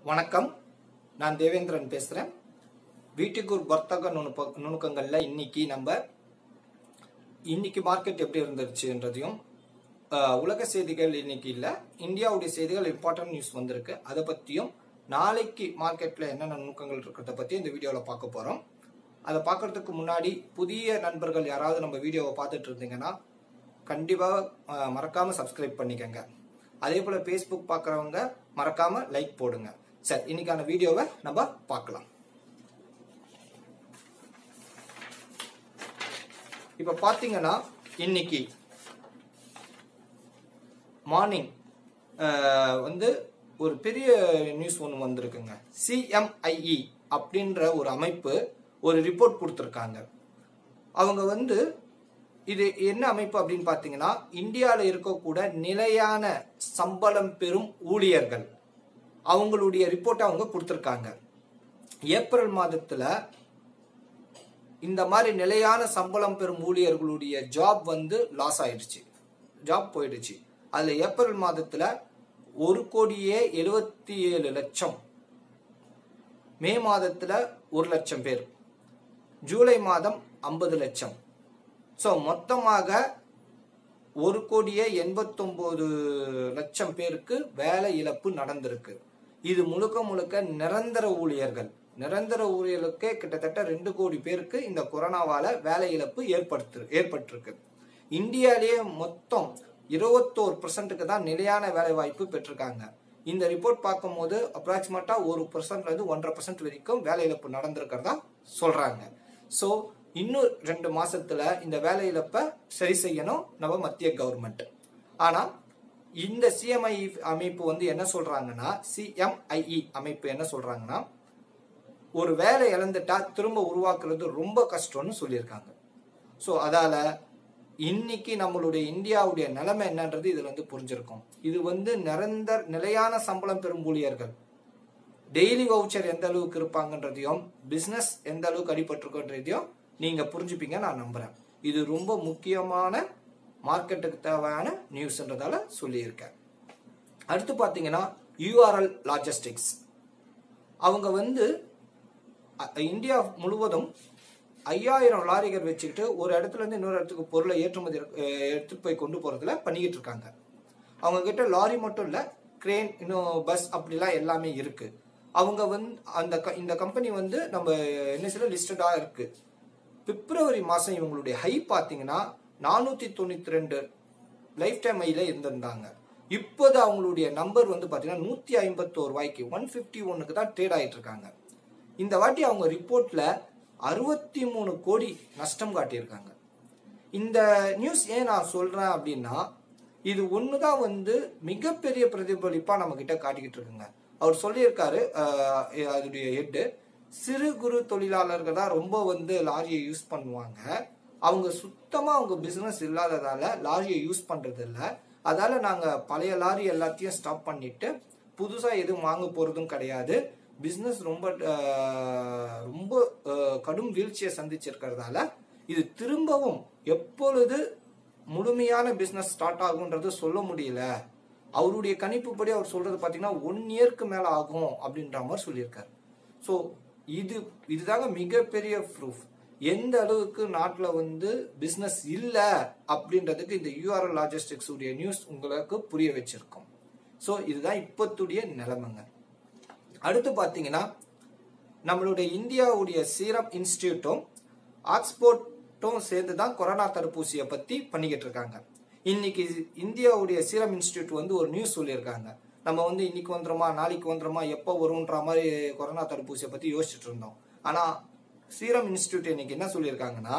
வணக்கம் நான் தேவேந்திரன் பேசுகிறேன் வீட்டுக்கு ஒரு வர்த்தக நுணுப்ப நுணுக்கங்களில் இன்னைக்கு நம்ம இன்னைக்கு மார்க்கெட் எப்படி இருந்துருச்சுன்றதையும் அஹ், உலக செய்திகள் இன்னைக்கு இல்லை இந்தியாவுடைய செய்திகள் இம்பார்ட்டன்ட் நியூஸ் வந்திருக்கு அதை பற்றியும் நாளைக்கு மார்க்கெட்டில் என்னென்ன நுணுக்கங்கள் இருக்கிறத பற்றி இந்த வீடியோவில் பார்க்க போகிறோம் அதை பார்க்கறதுக்கு முன்னாடி புதிய நண்பர்கள் யாராவது நம்ம வீடியோவை பார்த்துட்டு இருந்தீங்கன்னா கண்டிப்பாக மறக்காமல் சப்ஸ்கிரைப் பண்ணிக்கங்க அதே போல் ஃபேஸ்புக் பார்க்குறவங்க மறக்காமல் லைக் போடுங்க சரி இன்னைக்கான வீடியோவை நம்ம பார்க்கலாம் இப்போ பார்த்தீங்கன்னா இன்னைக்கு மார்னிங் வந்து ஒரு பெரிய நியூஸ் ஒன்று வந்திருக்குங்க சிஎம்ஐஇ அப்படின்ற ஒரு அமைப்பு ஒரு ரிப்போர்ட் கொடுத்துருக்காங்க அவங்க வந்து இது என்ன அமைப்பு அப்படின்னு பார்த்தீங்கன்னா இந்தியாவில் இருக்கக்கூட நிலையான சம்பளம் பெறும் ஊழியர்கள் அவங்களுடைய ரிப்போர்ட்டை அவங்க கொடுத்துருக்காங்க ஏப்ரல் மாதத்தில் இந்த மாதிரி நிலையான சம்பளம் பெறும் ஊழியர்களுடைய ஜாப் வந்து லாஸ் ஆயிடுச்சு ஜாப் போயிடுச்சு அதில் ஏப்ரல் மாதத்தில் ஒரு கோடியே எழுபத்தி ஏழு லட்சம் மே மாதத்தில் ஒரு லட்சம் பேர் ஜூலை மாதம் ஐம்பது லட்சம் ஸோ மொத்தமாக ஒரு கோடியே எண்பத்தொம்போது லட்சம் பேருக்கு வேலை இழப்பு நடந்திருக்கு இது முழுக்க முழுக்க நிரந்தர ஊழியர்கள் நிரந்தர ஊழியர்களுக்கே கிட்டத்தட்ட ரெண்டு கோடி பேருக்கு இந்த கொரோனாவால வேலை இழப்பு ஏற்படுத்து ஏற்பட்டிருக்கு இந்தியாவிலேயே மொத்தம் இருபத்தோரு பர்சன்ட்டுக்கு தான் நிலையான வேலை வாய்ப்பு பெற்றிருக்காங்க இந்த ரிப்போர்ட் பார்க்கும்போது அப்ராக்சிமேட்டா ஒரு பர்சன்ட்ல இருந்து ஒன்றரை பர்சன்ட் வரைக்கும் வேலை இழப்பு நடந்திருக்கிறதா சொல்றாங்க ஸோ இன்னும் ரெண்டு மாசத்துல இந்த வேலை இழப்பை சரி செய்யணும் நம்ம மத்திய கவர்மெண்ட் ஆனா இந்த சிஎம்ஐ அமைப்பு வந்து என்ன சொல்றாங்கன்னா சிஎம்ஐஇ அமைப்பு என்ன சொல்றாங்கன்னா ஒரு வேலை இழந்துட்டா திரும்ப உருவாக்குறது ரொம்ப கஷ்டம்னு சொல்லியிருக்காங்க ஸோ அதால இன்னைக்கு நம்மளுடைய இந்தியாவுடைய நிலைமை என்னன்றது இதுல வந்து புரிஞ்சிருக்கும் இது வந்து நிரந்தர நிலையான சம்பளம் பெறும் ஊழியர்கள் டெய்லி வவுச்சர் எந்த அளவுக்கு இருப்பாங்கன்றதையும் பிசினஸ் எந்த அளவுக்கு அடிபட்டிருக்குன்றதையும் நீங்க புரிஞ்சுப்பீங்க நான் நம்புறேன் இது ரொம்ப முக்கியமான மார்க்கெட்டுக்கு தேவையான நியூஸ்ன்றதால சொல்லியிருக்கேன் அடுத்து பார்த்தீங்கன்னா யூஆர்எல் லாஜிஸ்டிக்ஸ் அவங்க வந்து அ- இந்தியா முழுவதும் ஐயாயிரம் லாரிகள் வச்சுக்கிட்டு ஒரு இடத்துல இருந்து இன்னொரு இடத்துக்கு பொருளை ஏற்றுமதி அஹ், எடுத்துட்டு போய் கொண்டு போறதுல பண்ணிக்கிட்டு இருக்காங்க அவங்க கிட்ட லாரி மட்டும் இல்ல கிரேன் இன்னும் பஸ் அப்படிலாம் எல்லாமே இருக்கு அவங்க வந்து அந்த க- இந்த கம்பெனி வந்து நம்ம என்எஸ்ல லிஸ்டடா இருக்கு பிப்ரவரி மாசம் இவங்களுடைய ஹை பாத்தீங்கன்னா நானூத்தி தொண்ணூத்தி ரெண்டு லைஃப் டைம் ஹைல இருந்திருந்தாங்க இப்போது அவங்களுடைய நம்பர் வந்து பாத்தீங்கன்னா நூத்தி ஐம்பத்தோரு ரூபாய்க்கு ஒன் பிப்டி ஒன்னுக்கு தான் ட்ரேட் ஆயிட்டு இருக்காங்க இந்த வாட்டி அவங்க ரிப்போர்ட்ல அறுபத்தி மூணு கோடி நஷ்டம் காட்டியிருக்காங்க இந்த நியூஸ் ஏன் நான் சொல்றேன் அப்படின்னா இது ஒண்ணுதான் வந்து மிகப்பெரிய பிரதிபலிப்பா நம்ம கிட்ட காட்டிக்கிட்டு இருக்குங்க அவர் சொல்லியிருக்காரு அஹ், அதோடைய ஹெட்டு சிறு குறு தொழிலாளர்கள் தான் ரொம்ப வந்து லாரியை யூஸ் பண்ணுவாங்க அவங்க சுத்தமா அவங்க பிசினஸ் இல்லாததால லாரியை யூஸ் பண்றது இல்ல அதால நாங்க பழைய லாரி எல்லாத்தையும் ஸ்டாப் பண்ணிட்டு புதுசா எதுவும் வாங்க போறதும் கிடையாது பிசினஸ் ரொம்ப அஹ், ரொம்ப அஹ், கடும் வீழ்ச்சியை சந்திச்சிருக்கிறதால இது திரும்பவும் எப்பொழுது முழுமையான பிசினஸ் ஸ்டார்ட் ஆகுன்றது சொல்ல முடியல அவருடைய கணிப்புப்படி அவர் சொல்றது பாத்தீங்கன்னா ஒன் இயர்க்கு மேல ஆகும் அப்படின்ற மாதிரி சொல்லியிருக்காரு ஸோ இது இதுதாங்க மிகப்பெரிய ப்ரூஃப் எந்த அளவுக்கு நாட்டில் வந்து பிஸ்னஸ் இல்லை அப்படின்றதுக்கு இந்த யூஆர்எல் லாஜிஸ்டிக்ஸ் உடைய நியூஸ் உங்களுக்கு புரிய வச்சிருக்கோம் ஸோ இதுதான் இப்பத்துடைய நிலைமைங்க அடுத்து பார்த்தீங்கன்னா நம்மளுடைய இந்தியாவுடைய சீரம் இன்ஸ்டியூட்டும் ஆக்ஸ்போர்ட்டும் சேர்ந்து தான் கொரோனா தடுப்பூசியை பற்றி பண்ணிக்கிட்டு இருக்காங்க இன்னைக்கு இந்தியாவுடைய சீரம் இன்ஸ்டியூட் வந்து ஒரு நியூஸ் சொல்லியிருக்காங்க நம்ம வந்து இன்னைக்கு வந்துருமா நாளைக்கு வந்துருமா எப்போ வரும்ன்ற மாதிரி கொரோனா தடுப்பூசியை பற்றி யோசிச்சுட்டு இருந்தோம் ஆனால் சீரம் இன்ஸ்டியூட் இன்னைக்கு என்ன சொல்லியிருக்காங்கன்னா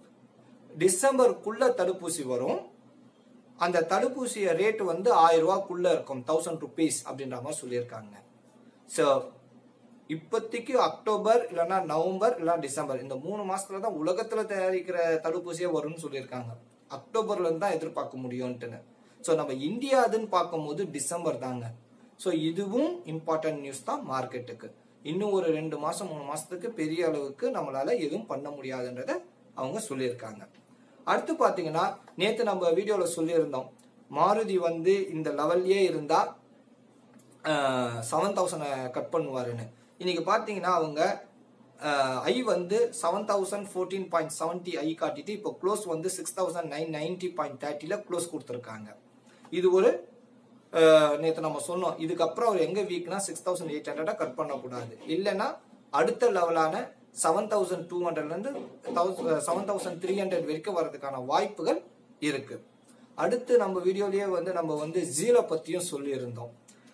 டிசம்பருக்குள்ள தடுப்பூசி வரும் அந்த தடுப்பூசிய ரேட் வந்து ஆயிரம் ரூபாய்க்குள்ள இருக்கும் தௌசண்ட் ருபீஸ் அப்படின்ற மாதிரி சொல்லியிருக்காங்க ஸோ இப்போதைக்கு அக்டோபர் இல்லைன்னா நவம்பர் இல்லைன்னா டிசம்பர் இந்த மூணு மாசத்துல தான் உலகத்துல தயாரிக்கிற தடுப்பூசியே வரும்னு சொல்லியிருக்காங்க அக்டோபர்ல இருந்து தான் எதிர்பார்க்க முடியும்ட்டுன்னு ஸோ நம்ம இந்தியா அதுன்னு பார்க்கும்போது டிசம்பர் தாங்க ஸோ இதுவும் இம்பார்ட்டன்ட் நியூஸ் தான் மார்க்கெட்டுக்கு இன்னும் ஒரு ரெண்டு மாசம் மூணு மாசத்துக்கு பெரிய அளவுக்கு நம்மளால எதுவும் பண்ண முடியாதுன்றத அவங்க சொல்லியிருக்காங்க அடுத்து பாத்தீங்கன்னா நேத்து நம்ம வீடியோல சொல்லியிருந்தோம் மாருதி வந்து இந்த லெவல்லே இருந்தா செவன் தௌசண்ட் கட் பண்ணுவாருன்னு இன்னைக்கு பார்த்தீங்கன்னா அவங்க ஐ வந்து seven thousand fourteen point seventy high காட்டிட்டு இப்போ க்ளோஸ் வந்து six thousand nine ninety point தேர்ட்டியில் க்ளோஸ் கொடுத்துருக்காங்க இது ஒரு நேற்று நம்ம சொன்னோம் இதுக்கப்புறம் அவர் எங்க வீக்னா சிக்ஸ் தௌசண்ட் எயிட் ஹண்ட்ரடா கட் பண்ணக்கூடாது இல்லைன்னா அடுத்த லெவலான செவன் தௌசண்ட் டூ ஹண்ட்ரட்லேருந்து செவன் தௌசண்ட் த்ரீ ஹண்ட்ரட் வரைக்கும் வரதுக்கான வாய்ப்புகள் இருக்கு அடுத்து நம்ம வீடியோலயே வந்து நம்ம வந்து ஜீலை பத்தியும் சொல்லியிருந்தோம்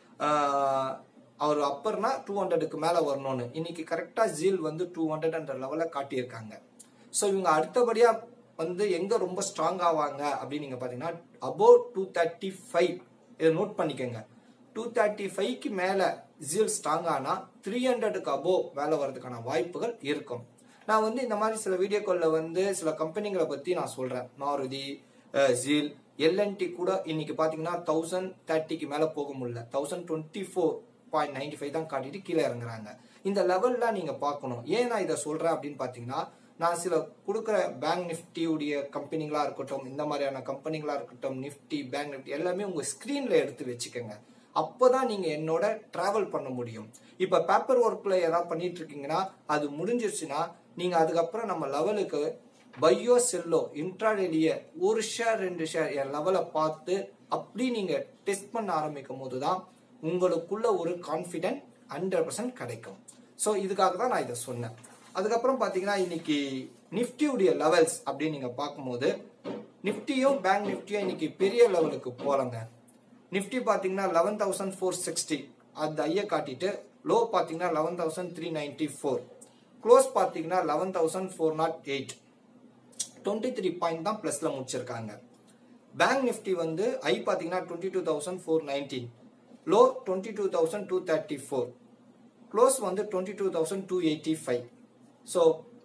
அவர் அப்பர்னா டூ ஹண்ட்ரடுக்கு மேலே வரணும்னு இன்னைக்கு கரெக்டாக ஜீல் வந்து டூ ஹண்ட்ரட்ன்ற லெவலில் காட்டியிருக்காங்க ஸோ இவங்க அடுத்தபடியாக வந்து எங்கே ரொம்ப ஸ்ட்ராங் ஆவாங்க அப்படின்னு நீங்கள் பார்த்தீங்கன்னா அபோவ் டூ தேர்ட்டி ஃபைவ் இதை நோட் பண்ணிக்கோங்க டூ தேர்ட்டி ஃபைவ்க்கு மேலே ஜீல் ஸ்ட்ராங் ஆனால் த்ரீ ஹண்ட்ரடுக்கு அபோவ் மேலே வர்றதுக்கான வாய்ப்புகள் இருக்கும் நான் வந்து இந்த மாதிரி சில வீடியோக்களில் வந்து சில கம்பெனிகளை பற்றி நான் சொல்கிறேன் மாருதி ஜீல் எல்என்டி கூட இன்னைக்கு பார்த்தீங்கன்னா தௌசண்ட் தேர்ட்டிக்கு மேலே போக முடியல thousand twenty four point ninety five தான் காட்டிட்டு கீழே இறங்குறாங்க இந்த லெவல்லாம் நீங்கள் பார்க்கணும் ஏன் நான் இதை சொல்கிறேன் அப்படின்னு பார்த்தீங்கன்னா நான் சில கொடுக்குற பேங்க் நிஃப்டியுடைய கம்பெனிகளாக இருக்கட்டும் இந்த மாதிரியான கம்பெனிகளாக இருக்கட்டும் நிஃப்டி பேங்க் நிஃப்டி எல்லாமே உங்கள் ஸ்க்ரீனில் எடுத்து வச்சுக்கோங்க அப்போ தான் நீங்கள் என்னோட ட்ராவல் பண்ண முடியும் இப்போ பேப்பர் ஒர்க்கில் ஏதாவது பண்ணிட்டு இருக்கீங்கன்னா அது முடிஞ்சிருச்சுன்னா நீங்கள் அதுக்கப்புறம் நம்ம லெவலுக்கு பையோ செல்லோ இன்ட்ராடேலிய ஒரு ஷேர் ரெண்டு ஷேர் என் லெவலை பார்த்து அப்படி நீங்கள் டெஸ்ட் பண்ண ஆரம்பிக்கும் போது தான் உங்களுக்குள்ள ஒரு கான்ஃபிடென்ட் ஹண்ட்ரட் பர்சன்ட் கிடைக்கும் ஸோ இதுக்காக தான் நான் இதை சொன்னேன் அதுக்கப்புறம் பார்த்தீங்கன்னா இன்னைக்கு நிஃப்டியுடைய லெவல்ஸ் அப்படின்னு நீங்கள் பார்க்கும்போது நிஃப்டியும் பேங்க் நிஃப்டியும் இன்னைக்கு பெரிய லெவலுக்கு போகலங்க நிஃப்டி பார்த்தீங்கன்னா லெவன் தௌசண்ட் ஃபோர் சிக்ஸ்டி அந்த ஐயை காட்டிட்டு லோ பார்த்தீங்கன்னா eleven thousand three ninety four close பார்த்தீங்கன்னா eleven thousand four nought eight twenty three point தான் ப்ளஸில் முடிச்சிருக்காங்க பேங்க் நிஃப்டி வந்து ஐ பார்த்தீங்கன்னா twenty two thousand four nineteen low twenty two thousand two thirty four close வந்து twenty two thousand two eighty five so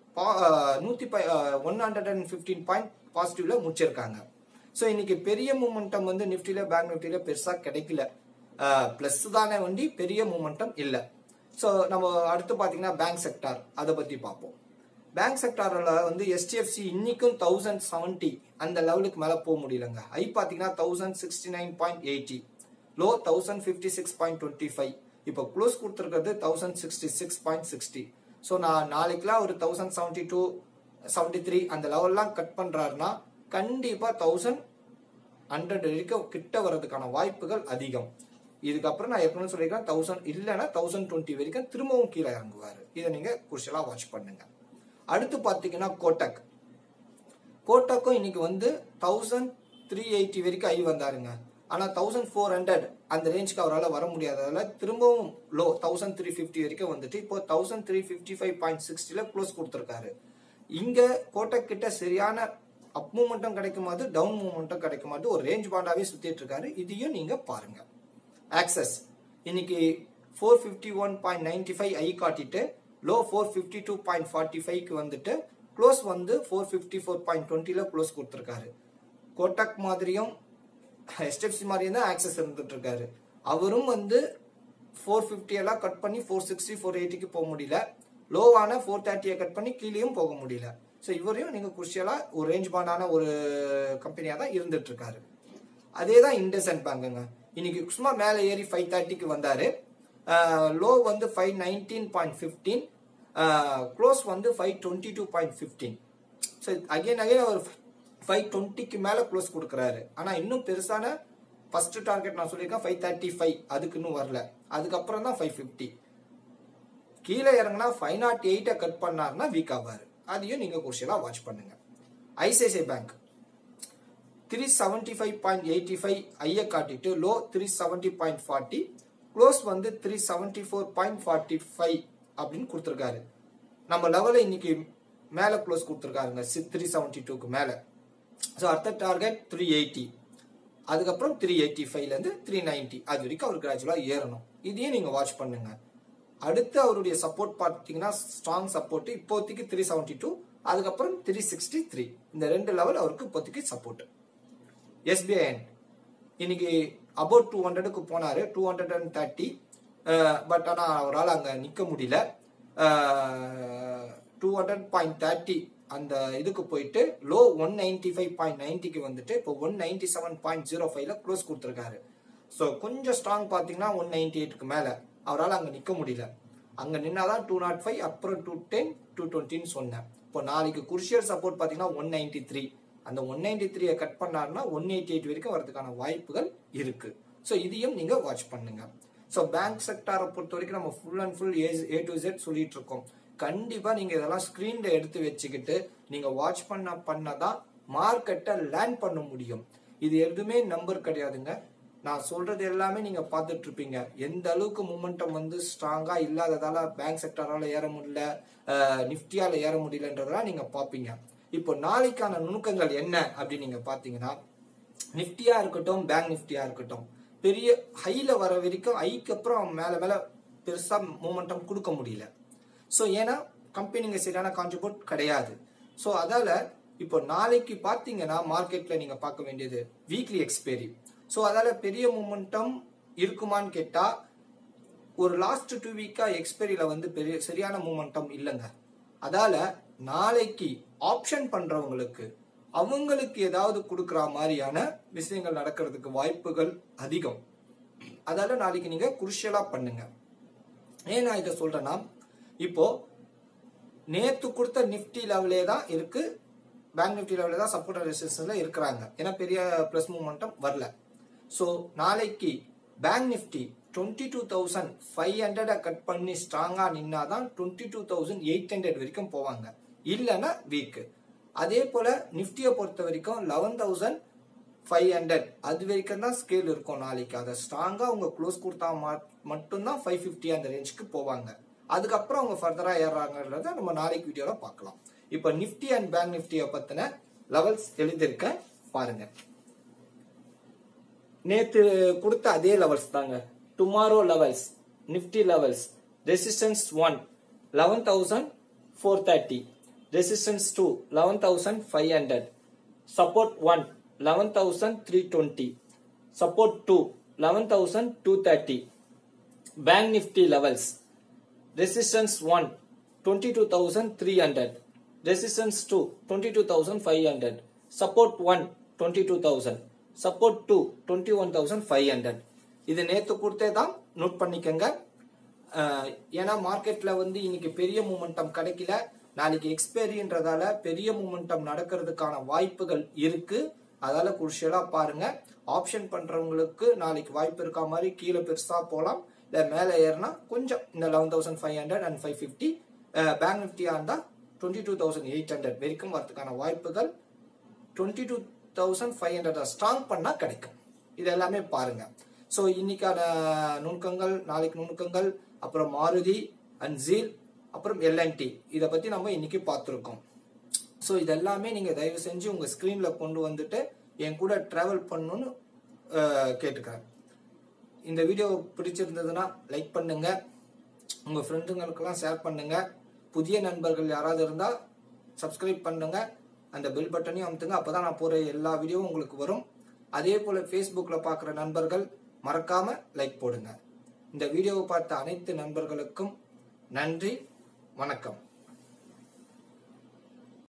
நூற்றி ப one hundred and fifteen point பாசிட்டிவ்ல முடிச்சிருக்காங்க ஸோ இன்னைக்கு பெரிய மூமெண்டம் வந்து நிஃப்டியில பேங்க் நிஃப்டியில பெருசாக கிடைக்கல ப்ளஸ் தானே வண்டி பெரிய மூமெண்டம் இல்லை ஸோ நம்ம அடுத்து பார்த்தீங்கன்னா பேங்க் செக்டார் அதை பற்றி பார்ப்போம் பேங்க் செக்டாரில் வந்து எஸ்டிஎஃப்சி இன்னைக்கும் தௌசண்ட் செவன்ட்டி அந்த லெவலுக்கு மேலே போக முடியலங்க ஐ பார்த்தீங்கன்னா thousand sixty nine point eighty low thousand fifty six point twenty five இப்போ க்ளோஸ் கொடுத்துருக்கிறது thousand sixty six point sixty so நான் நாளைக்குலாம் ஒரு thousand seventy two seventy three அந்த லெவல்லாம் கட் பண்ணுறாருன்னா கண்டிப்பாக தௌசண்ட் ஹண்ட்ரட் வரைக்கும் கிட்ட வர்றதுக்கான வாய்ப்புகள் அதிகம் இதுக்கப்புறம் நான் ஏற்கனவே சொல்லியிருக்கேன் தௌசண்ட் இல்லைன்னா தௌசண்ட் டுவெண்ட்டி வரைக்கும் திரும்பவும் கீழே இறங்குவார் இதை நீங்கள் குருஷலாக வாட்ச் பண்ணுங்க அடுத்து பார்த்தீங்கன்னா கோட்டக் கோட்டக்கும் இன்னைக்கு வந்து தௌசண்ட் த்ரீ எயிட்டி வரைக்கும் ஐ வந்தாருங்க ஆனால் தௌசண்ட் ஃபோர் ஹண்ட்ரட் அந்த ரேஞ்சுக்கு அவரால் வர முடியாததால திரும்பவும் லோ தௌசண்ட் த்ரீ ஃபிஃப்டி வரைக்கும் வந்துட்டு இப்போ thousand three fifty five point சிக்ஸ்டியில் க்ளோஸ் கொடுத்துருக்காரு இங்கே கோட்டக் கிட்ட சரியான அப் மூமெண்ட்டும் கிடைக்குமாது டவுன் மூமெண்ட்டும் கிடைக்குமாது ஒரு ரேஞ்ச் பாண்டாவே சுத்திட்டு இருக்காரு இதையும் நீங்க பாருங்க ஆக்சஸ் இன்னைக்கு four fifty one point ninety five high காட்டிட்டு low four fifty two point forty ஃபைவ்க்கு வந்துட்டு க்ளோஸ் வந்து ஃபோர் ஃபிஃப்டி ஃபோர் பாயிண்ட் டுவெண்ட்டியில் க்ளோஸ் கொடுத்துருக்காரு கோட்டக் மாதிரியும் ஹெச்டிஎஃப்சி மாதிரியும் தான் ஆக்சஸ் இருந்துட்டு இருக்காரு அவரும் வந்து ஃபோர் ஃபிஃப்டி எல்லாம் கட் பண்ணி ஃபோர் சிக்ஸ்டி ஃபோர் எயிட்டிக்கு போக முடியல லோவான ஃபோர் தேர்ட்டியை கட் பண்ணி கீழேயும் போக முடியல ஸோ இவரையும் நீங்கள் குருஷியலாக ஒரு ரேஞ்ச் பாண்டான ஒரு கம்பெனியாக தான் இருந்துட்டு இருக்காரு அதே தான் இண்டஸ்இண்ட் பேங்குங்க இன்னைக்கு சும்மா மேலே ஏறி ஃபைவ் தேர்ட்டிக்கு வந்தார் லோ வந்து five nineteen point fifteen close வந்து five twenty two point fifteen so again again அவர் ஃபைவ் டுவெண்ட்டிக்கு மேலே க்ளோஸ் கொடுக்குறாரு ஆனால் இன்னும் பெருசான ஃபர்ஸ்ட் டார்கெட் நான் சொல்லியிருக்கேன் ஃபைவ் தேர்ட்டி ஃபைவ் அதுக்கு இன்னும் வரல அதுக்கப்புறம் தான் ஃபைவ் ஃபிஃப்டி கீழே இறங்கினா ஃபைவ் நாட் எயிட்டை கட் பண்ணாருன்னா வீக் ஆவார் அதையும் நீங்கள் குஷியலாக வாட்ச் பண்ணுங்க ICICI bank three seventy five point eighty five ஐயை காட்டிட்டு low three seventy point forty close வந்து three seventy four point forty five அப்படின்னு கொடுத்துருக்காரு நம்ம லெவலில் இன்னைக்கு மேலே க்ளோஸ் கொடுத்துருக்காருங்க த்ரீ செவன்டி டூக்கு மேலே ஸோ அடுத்த டார்கெட் த்ரீ எயிட்டி அதுக்கப்புறம் த்ரீ எயிட்டி ஃபைவ்லேருந்து த்ரீ நைன்ட்டி அது வரைக்கும் அவர் கிராஜுவலாக ஏறணும் இதையும் நீங்கள் வாட்ச் பண்ணுங்க அடுத்து அவருடைய சப்போர்ட் பார்த்தீங்கன்னா ஸ்ட்ராங் சப்போர்ட் இப்போதைக்கு த்ரீ செவன்டி டூ அதுக்கப்புறம் த்ரீ சிக்ஸ்டி த்ரீ இந்த ரெண்டு லெவல் அவருக்கு இப்போதைக்கு சப்போர்ட் எஸ்பிஐஎன் இன்னைக்கு அபவுட் டூ ஹண்ட்ரடுக்கு போனார் two hundred and thirty but ஆனால் அவரால் அங்கே நிற்க முடியல டூ ஹண்ட்ரட் பாயிண்ட் தேர்ட்டி அந்த இதுக்கு போயிட்டு low one ninety five point நைன்ட்டிக்கு வந்துட்டு இப்போ one ninety seven point zero ஃபைவ்ல க்ளோஸ் கொடுத்துருக்காரு ஸோ கொஞ்சம் ஸ்ட்ராங் பார்த்தீங்கன்னா ஒன் நைன்டி எயிட்டுக்கு மேலே அவரால் அங்கே நிற்க முடியல அங்கே நின்னாதான் டூ நாட் ஃபைவ் அப்புறம் டூ டென் டூ டுவெண்ட்டின்னு சொன்னேன் இப்போ நாளைக்கு குருஷியல் சப்போர்ட் பார்த்தீங்கன்னா ஒன் நைன்டி த்ரீ அந்த ஒன் நைன்டி த்ரீயை கட் பண்ணாருன்னா ஒன் எயிட்டி எயிட் வரைக்கும் வரதுக்கான வாய்ப்புகள் இருக்கு ஸோ இதையும் நீங்கள் வாட்ச் பண்ணுங்க ஸோ பேங்க் செக்டாரை பொறுத்த வரைக்கும் நம்ம full and full A A to Z சொல்லிட்டு இருக்கோம் கண்டிப்பாக நீங்கள் இதெல்லாம் ஸ்க்ரீனில் எடுத்து வச்சுக்கிட்டு நீங்கள் வாட்ச் பண்ண பண்ண தான் மார்க்கெட்டை லேண்ட் பண்ண முடியும் இது எதுவுமே நம்பர் கிடையாதுங்க நான் சொல்றது எல்லாமே நீங்க பார்த்துட்டு இருப்பீங்க எந்த அளவுக்கு மூமெண்டம் வந்து ஸ்ட்ராங்கா இல்லாததால பேங்க் செக்டரால ஏற முடியல நிஃப்டியால ஏற முடியலன்றதெல்லாம் நீங்க பார்ப்பீங்க இப்போ நாளைக்கான நுணுக்கங்கள் என்ன அப்படின்னு நீங்க பாத்தீங்கன்னா நிஃப்டியா இருக்கட்டும் பேங்க் நிஃப்டியா இருக்கட்டும் பெரிய ஹைல வர வரைக்கும் ஐக்கு அப்புறம் மேல மேல பெருசா மூமெண்டம் கொடுக்க முடியல ஸோ ஏன்னா கம்பெனிங்க சரியான கான்ட்ரிபியூட் கிடையாது ஸோ அதால இப்போ நாளைக்கு பார்த்தீங்கன்னா மார்க்கெட்ல நீங்க பார்க்க வேண்டியது வீக்லி எக்ஸ்பைரி ஸோ அதால பெரிய மூமெண்டம் இருக்குமான்னு கேட்டா ஒரு லாஸ்ட் டூ வீக்கா எக்ஸ்பைரியில வந்து பெரிய சரியான மூமெண்டம் இல்லைங்க அதால நாளைக்கு ஆப்ஷன் பண்றவங்களுக்கு அவங்களுக்கு ஏதாவது கொடுக்குற மாதிரியான விஷயங்கள் நடக்கிறதுக்கு வாய்ப்புகள் அதிகம் அதால நாளைக்கு நீங்க குருஷியலா பண்ணுங்க ஏன் நான் இதை சொல்றேன்னா இப்போ நேத்து கொடுத்த நிஃப்டி லெவலே தான் இருக்கு பேங்க் நிஃப்டி லெவலில் தான் சப்போர்ட் ரெசிஸ்டன்ஸ்ல இருக்கிறாங்க ஏன்னா பெரிய ப்ளஸ் மூமெண்டம் வரல ஸோ நாளைக்கு bank Nifty twenty two thousand five ஹண்ட்ரடை கட் பண்ணி ஸ்ட்ராங்காக நின்னா தான் twenty two thousand eight hundred வரைக்கும் போவாங்க இல்லைன்னா வீக்கு அதே போல நிஃப்டியை பொறுத்த வரைக்கும் லெவன் தௌசண்ட் ஃபைவ் ஹண்ட்ரட் அது வரைக்கும் தான் ஸ்கேல் இருக்கும் நாளைக்கு அதை ஸ்ட்ராங்காக அவங்க க்ளோஸ் கொடுத்தா மா- மட்டும்தான் ஃபைவ் ஃபிஃப்டி அந்த ரேஞ்சுக்கு போவாங்க அதுக்கப்புறம் அவங்க ஃபர்தராக ஏறாங்கன்றத நம்ம நாளைக்கு வீடியோவில் பார்க்கலாம் இப்போ நிஃப்டி அண்ட் பேங்க் நிஃப்டியை பற்றின லெவல்ஸ் எழுதியிருக்கேன் பாருங்க நேத்து கொடுத்த அதே லெவல்ஸ் தாங்க tomorrow levels Nifty levels resistance one eleven thousand four thirty resistance two eleven thousand five hundred support one eleven thousand three twenty support two eleven thousand two thirty bank Nifty levels resistance 1 22300 resistance 2 22500 support 1 22000 support 2 21500 இது நேத்து கொடுத்தே தான் note பண்ணிக்கங்க அஹ், ஏன்னா மார்க்கெட்ல வந்து இன்னைக்கு பெரிய மூமெண்டம் கிடைக்கல நாளைக்கு எக்ஸ்பைரின்றதால பெரிய மூமெண்டம் நடக்கிறதுக்கான வாய்ப்புகள் இருக்கு அதால குருஷியலா பாருங்க ஆப்ஷன் பண்றவங்களுக்கு நாளைக்கு வாய்ப்பு இருக்கா மாதிரி கீழே பெருசா போலாம் இல்ல மேலே ஏறினா கொஞ்சம் இந்த eleven thousand five hundred and five fifty bank நிஃப்டியா இருந்தா twenty two thousand eight hundred வரைக்கும் வரதுக்கான வாய்ப்புகள் twenty two thousand five hundred strong பண்ணா கிடைக்கும் இது எல்லாமே பாருங்க ஸோ இன்னைக்கான நுணுக்கங்கள் நாளைக்கு நுணுக்கங்கள் அப்புறம் மாருதி அண்ட் ஜீல் அப்புறம் எல்என்டி இதை பத்தி நம்ம இன்னைக்கு பார்த்துருக்கோம் ஸோ இதெல்லாமே நீங்க தயவு செஞ்சு உங்க ஸ்கிரீன்ல கொண்டு வந்துட்டு என் கூட டிராவல் பண்ணணும்னு அஹ், கேட்டுக்கிறேன் இந்த வீடியோ பிடிச்சிருந்ததுன்னா லைக் பண்ணுங்க உங்க ஃப்ரெண்டுங்களுக்கெல்லாம் ஷேர் பண்ணுங்க புதிய நண்பர்கள் யாராவது இருந்தா சப்ஸ்கிரைப் பண்ணுங்க அந்த பெல் பட்டனையும் அமுத்துங்க அப்பதான் நான் போற எல்லா வீடியோவும் உங்களுக்கு வரும் அதே போல ஃபேஸ்புக்கில் பார்க்குற நண்பர்கள் மறக்காம லைக் போடுங்க இந்த வீடியோவை பார்த்த அனைத்து நண்பர்களுக்கும் நன்றி வணக்கம்